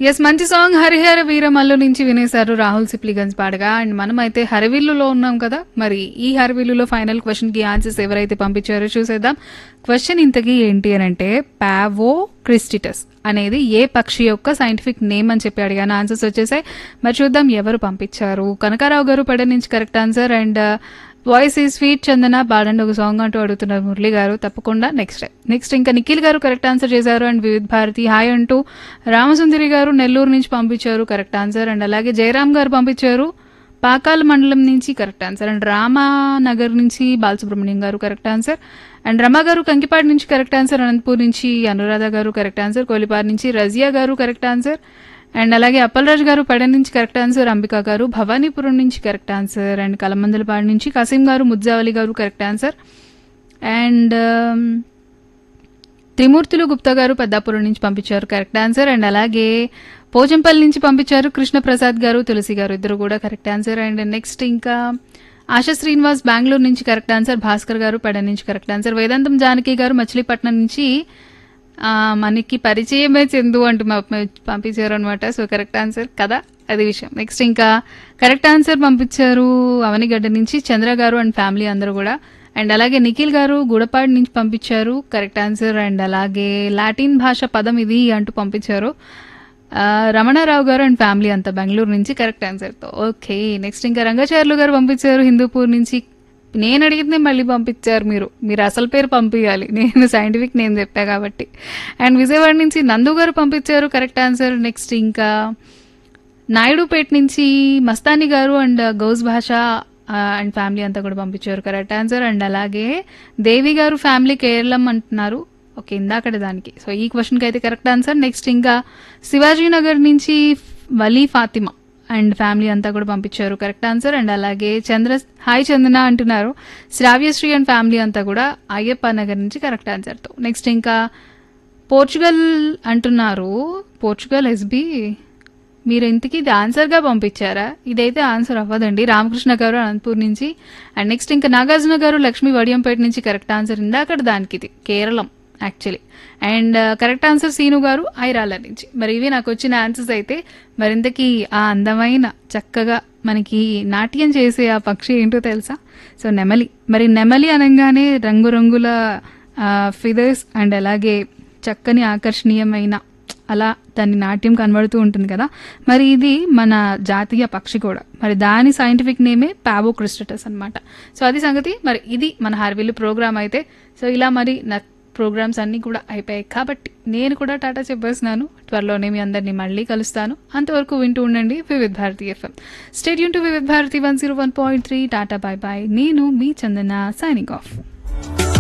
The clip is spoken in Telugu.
ఎస్ మంచి సాంగ్ హరిహర వీరమల్లు నుంచి వినేశారు రాహుల్ సిప్లిగంజ్ పాడగా అండ్ మనం అయితే హరివిల్లులో ఉన్నాం కదా మరి ఈ హరివిల్లులో ఫైనల్ క్వశ్చన్ కి ఆన్సర్స్ ఎవరైతే పంపించారో చూసేద్దాం క్వశ్చన్ ఇంతకీ ఏంటి అని అంటే పావో క్రిస్టిటస్ అనేది ఏ పక్షి యొక్క సైంటిఫిక్ నేమ్ అని చెప్పి అడిగాను ఆన్సర్స్ వచ్చేసాయి మరి చూద్దాం ఎవరు పంపించారు కనకారావు గారు పడ నుంచి కరెక్ట్ ఆన్సర్ అండ్ వాయిస్ ఈ స్వీట్ చందన పాడండి ఒక సాంగ్ అంటూ అడుగుతున్నారు మురళి గారు తప్పకుండా నెక్స్ట్ నెక్స్ట్ ఇంకా నిఖిల్ గారు కరెక్ట్ ఆన్సర్ చేశారు అండ్ వివిధ్ భారతి హాయ్ అంటూ రామసుందరి గారు నెల్లూరు నుంచి పంపించారు కరెక్ట్ ఆన్సర్ అండ్ అలాగే జయరామ్ గారు పంపించారు పాకాల మండలం నుంచి కరెక్ట్ ఆన్సర్ అండ్ రామానగర్ నుంచి బాలసుబ్రహ్మణ్యం గారు కరెక్ట్ ఆన్సర్ అండ్ రమ గారు కంకిపాడు నుంచి కరెక్ట్ ఆన్సర్ అనంతపూర్ నుంచి అనురాధ గారు కరెక్ట్ ఆన్సర్ కోలిపార్ నుంచి రజియా గారు కరెక్ట్ ఆన్సర్ అండ్ అలాగే అప్పలరాజు గారు పడ నుంచి కరెక్ట్ ఆన్సర్ అంబిక గారు భవానీపురం నుంచి కరెక్ట్ ఆన్సర్ అండ్ కలమందలపాడు నుంచి కసీం garu Mujjavali garu correct answer and Trimurthulu Gupta garu Peddapuram నుంచి పంపించారు కరెక్ట్ ఆన్సర్ అండ్ అలాగే పోచంపల్లి నుంచి పంపించారు కృష్ణప్రసాద్ గారు తులసి గారు ఇద్దరు కూడా కరెక్ట్ ఆన్సర్ అండ్ నెక్స్ట్ ఇంకా ఆశా శ్రీనివాస్ బెంగళూరు నుంచి కరెక్ట్ ఆన్సర్ భాస్కర్ గారు పెడ నుంచి కరెక్ట్ ఆన్సర్ వేదాంతం జానకి గారు మచిలీపట్నం నుంచి ఆ, మనకి పరిచయమే చెందు అంటూ మా- మా- పంపించారు అనమాట సో కరెక్ట్ ఆన్సర్ కదా అది విషయం నెక్స్ట్ ఇంకా కరెక్ట్ ఆన్సర్ పంపించారు అవనిగడ్డ నుంచి చంద్ర గారు అండ్ ఫ్యామిలీ అందరూ కూడా అండ్ అలాగే నిఖిల్ గారు గుడపాడు నుంచి పంపించారు కరెక్ట్ ఆన్సర్ అండ్ అలాగే లాటిన్ భాష పదం ఇది అంటూ పంపించారు ఆ, రమణారావు గారు అండ్ ఫ్యామిలీ అంతా బెంగళూరు నుంచి కరెక్ట్ ఆన్సర్తో ఓకే నెక్స్ట్ ఇంకా రంగాచార్యులు గారు పంపించారు హిందూపూర్ నుంచి నేను అడిగితే మళ్ళీ పంపించారు మీరు మీరు అసలు పేరు పంపించాలి నేను సైంటిఫిక్ నేమ్ చెప్పా కాబట్టి అండ్ విజయవాడ నుంచి నందు గారు పంపించారు కరెక్ట్ ఆన్సర్ నెక్స్ట్ ఇంకా నాయుడుపేట నుంచి మస్తాని గారు అండ్ గౌస్ భాష ఆ, అండ్ ఫ్యామిలీ అంతా కూడా పంపించారు కరెక్ట్ ఆన్సర్ అండ్ అలాగే దేవి గారు ఫ్యామిలీ కేరళం అంటున్నారు ఓకే ఇందాకటి దానికి సో ఈ క్వశ్చన్కి అయితే కరెక్ట్ ఆన్సర్ నెక్స్ట్ ఇంకా శివాజీ నగర్ నుంచి వలీ ఫాతిమా అండ్ ఫ్యామిలీ అంతా కూడా పంపించారు కరెక్ట్ ఆన్సర్ అండ్ అలాగే చంద్ర హాయ్ చందన అంటున్నారు శ్రావ్యశ్రీ అండ్ ఫ్యామిలీ అంతా కూడా అయ్యప్ప నగర్ నుంచి కరెక్ట్ ఆన్సర్తో నెక్స్ట్ ఇంకా పోర్చుగల్ అంటున్నారు పోర్చుగల్ ఎస్బి మీరు ఇంతకీ ఇది ఆన్సర్గా పంపించారా ఇదైతే ఆన్సర్ అవ్వదండి రామకృష్ణ గారు అనంతపూర్ నుంచి అండ్ నెక్స్ట్ ఇంకా నాగార్జున గారు లక్ష్మీ వడియంపేట నుంచి కరెక్ట్ ఆన్సర్ ఇందాకడ దానికి ఇది Keralam actually and correct answer Seenu garu Airala నుంచి మరి ఇవి నాకు వచ్చిన ఆన్సర్స్ అయితే మరింతకీ ఆ అందమైన చక్కగా మనకి నాట్యం చేసే ఆ పక్షి ఏంటో తెలుసా సో నెమలి మరి నెమలి అనగానే రంగురంగుల ఫిదర్స్ అండ్ అలాగే చక్కని ఆకర్షణీయమైన అలా దాని నాట్యం కనబడుతూ ఉంటుంది కదా మరి ఇది మన జాతీయ పక్షి కూడా మరి దాని సైంటిఫిక్ నేమే పావో క్రిస్టటస్ అనమాట సో అది సంగతి మరి ఇది మన హార్విల్లు ప్రోగ్రామ్ అయితే సో ఇలా మరి నా ప్రోగ్రామ్స్ అన్నీ కూడా అయిపోయాయి కాబట్టి నేను కూడా టాటా చెప్పేస్తున్నాను త్వరలోనే మీ అందరినీ మళ్ళీ కలుస్తాను అంతవరకు వింటూ ఉండండి Vividh Bharati FM stadium to Vividh Bharati one zero one point three tata bye bye నేను మీ చందన సైనింగ్ ఆఫ్